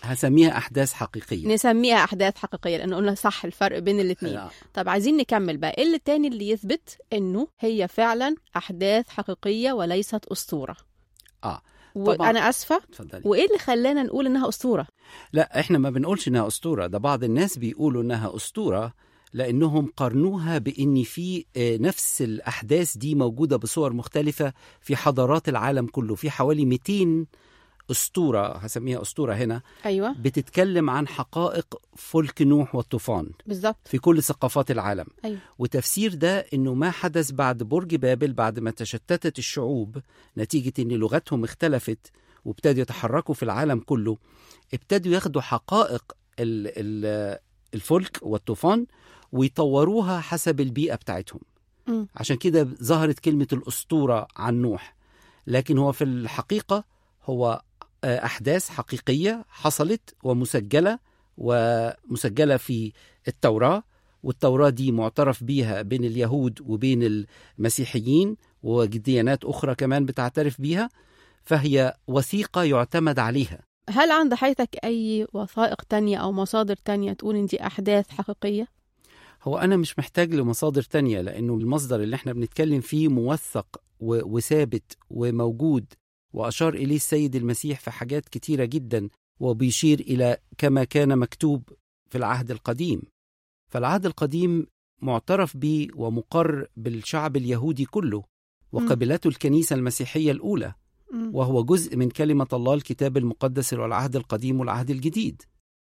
هسميها احداث حقيقيه نسميها احداث حقيقيه لان قلنا صح الفرق بين الاثنين آه. طب عايزين نكمل بقى ايه اللي تاني اللي يثبت انه هي فعلا احداث حقيقيه وليست اسطوره اه طبعاً. وانا اسفه اتفضلي وايه اللي خلانا نقول انها اسطوره لا احنا ما بنقولش انها اسطوره ده بعض الناس بيقولوا انها اسطوره لانهم قارنوها بان في آه، نفس الاحداث دي موجوده بصور مختلفه في حضارات العالم كله في حوالي 200 اسطوره هسميها اسطوره هنا ايوه بتتكلم عن حقائق فلك نوح والطوفان بالظبط في كل ثقافات العالم ايوه وتفسير ده انه ما حدث بعد برج بابل بعد ما تشتتت الشعوب نتيجه ان لغتهم اختلفت وابتدوا يتحركوا في العالم كله ابتدوا ياخدوا حقائق ال- ال- الفلك والطوفان ويطوروها حسب البيئه بتاعتهم مم. عشان كده ظهرت كلمه الاسطوره عن نوح لكن هو في الحقيقه هو آه، احداث حقيقيه حصلت ومسجله ومسجله في التوراه والتوراه دي معترف بيها بين اليهود وبين المسيحيين وديانات اخرى كمان بتعترف بيها فهي وثيقه يعتمد عليها هل عند حياتك اي وثائق تانية او مصادر تانية تقول ان دي احداث حقيقيه هو أنا مش محتاج لمصادر تانية لأنه المصدر اللي احنا بنتكلم فيه موثق و- وثابت وموجود وأشار إليه السيد المسيح في حاجات كتيرة جدا وبيشير إلى كما كان مكتوب في العهد القديم فالعهد القديم معترف به ومقر بالشعب اليهودي كله وقبلته الكنيسة المسيحية الأولى مم. وهو جزء من كلمة الله الكتاب المقدس والعهد القديم والعهد الجديد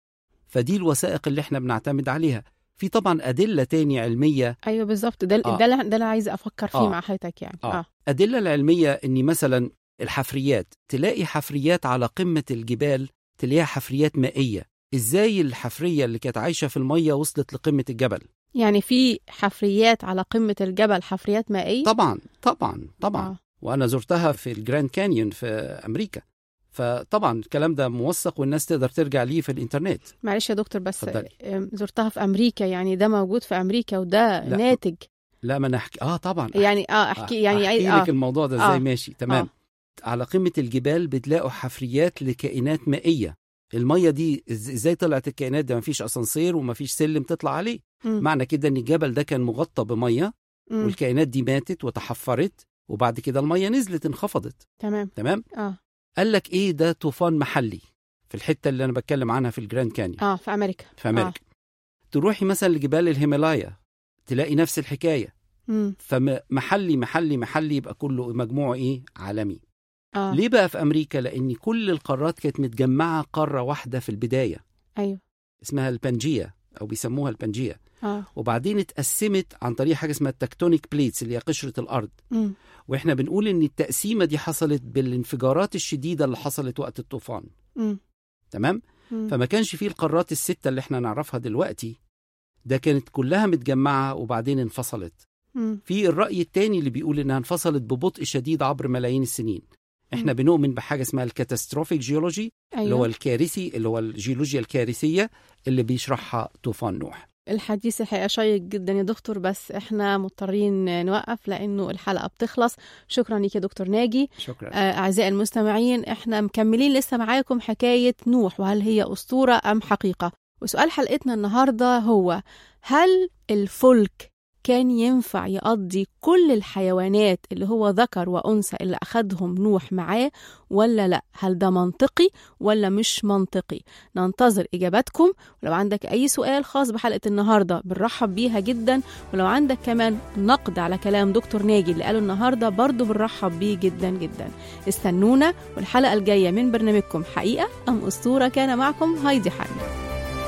فدي الوثائق اللي احنا بنعتمد عليها في طبعا أدلة تاني علمية ايوه بالظبط ده آه. ده اللي ده اللي عايزه افكر فيه آه. مع حياتك يعني آه. اه أدلة العلمية إن مثلا الحفريات تلاقي حفريات على قمة الجبال تلاقيها حفريات مائية إزاي الحفرية اللي كانت عايشة في المية وصلت لقمة الجبل يعني في حفريات على قمه الجبل حفريات مائيه طبعا طبعا طبعا آه. وأنا زرتها في الجراند كانيون في أمريكا فطبعا الكلام ده موثق والناس تقدر ترجع ليه في الإنترنت معلش يا دكتور بس اتفضلي. أم، زرتها في امريكا يعني ده موجود في امريكا وده لا. ناتج لا ما أنا أحكي آه طبعا يعني اه احكي يعني أحكي اه لك الموضوع ده إزاي آه. ماشي تمام على قمة الجبال بتلاقوا حفريات لكائنات مائية المية دي إز- ازاي طلعت الكائنات ده مفيش اسانسير ومفيش سلم تطلع عليه مم. معنى كده ان الجبل ده كان مغطى بمية مم. والكائنات دي ماتت وتحفرت وبعد كده المية نزلت انخفضت تمام تمام اه قال لك ايه ده طوفان محلي في الحتة اللي انا بتكلم عنها في الجراند كانيون اه في امريكا في امريكا تروحي مثلا لجبال الهيمالايا تلاقي نفس الحكاية مم. فمحلي محلي محلي يبقى كله مجموعه ايه عالمي اه ليه بقى في امريكا لان كل القارات كانت متجمعه قاره واحده في البدايه ايوه اسمها البنجيه او بيسموها البنجيه اه وبعدين اتقسمت عن طريق حاجه اسمها التكتونيك بليتس اللي هي قشره الارض مم. واحنا بنقول ان التقسيمه دي حصلت بالانفجارات الشديده اللي حصلت وقت الطوفان مم. تمام مم. فما كانش فيه القارات السته اللي احنا نعرفها دلوقتي ده كانت كلها متجمعه وبعدين انفصلت مم. في الرأي التاني اللي بيقول إنها انفصلت ببطء شديد عبر ملايين السنين احنا مم. بنؤمن بحاجة اسمها الكاتاستروفيك جيولوجي اللي هو ايوه الكارثي اللي هو الجيولوجيا الكارثية اللي بيشرحها طوفان نوح الحديث الحقيقه شيق جدا يا دكتور بس احنا مضطرين نوقف لانه الحلقه بتخلص شكرا ليك يا دكتور ناجي شكرا آه، أعزائي المستمعين إحنا مكملين لسه معاكم حكاية نوح وهل هي أسطورة أم حقيقة وسؤال حلقتنا النهاردة هو هل الفلك كان ينفع يقضي كل الحيوانات اللي هو ذكر وأنثى اللي أخدهم نوح معاه ولا لأ هل ده منطقي ولا مش منطقي ننتظر إجاباتكم ولو عندك أي سؤال خاص بحلقة النهاردة بنرحب بيها جدا ولو عندك كمان نقد على كلام دكتور ناجي اللي قاله النهاردة برضو بنرحب بيه جدا جدا استنونا والحلقة الجاية من برنامجكم حقيقة أم أسطورة كان معكم هايدي حرب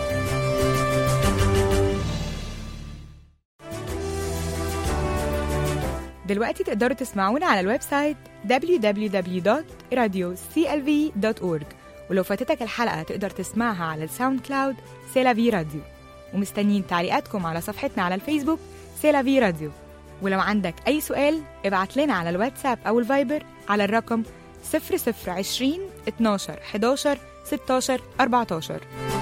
دلوقتي تقدروا تسمعونا على الويب سايت www.radioclv.org ولو فاتتك الحلقة تقدر تسمعها على الساوند كلاود سيلافي راديو ومستنيين تعليقاتكم على صفحتنا على الفيسبوك سيلافي راديو ولو عندك أي سؤال ابعت لنا على الواتساب أو الفايبر على الرقم 0020 12 11 16 14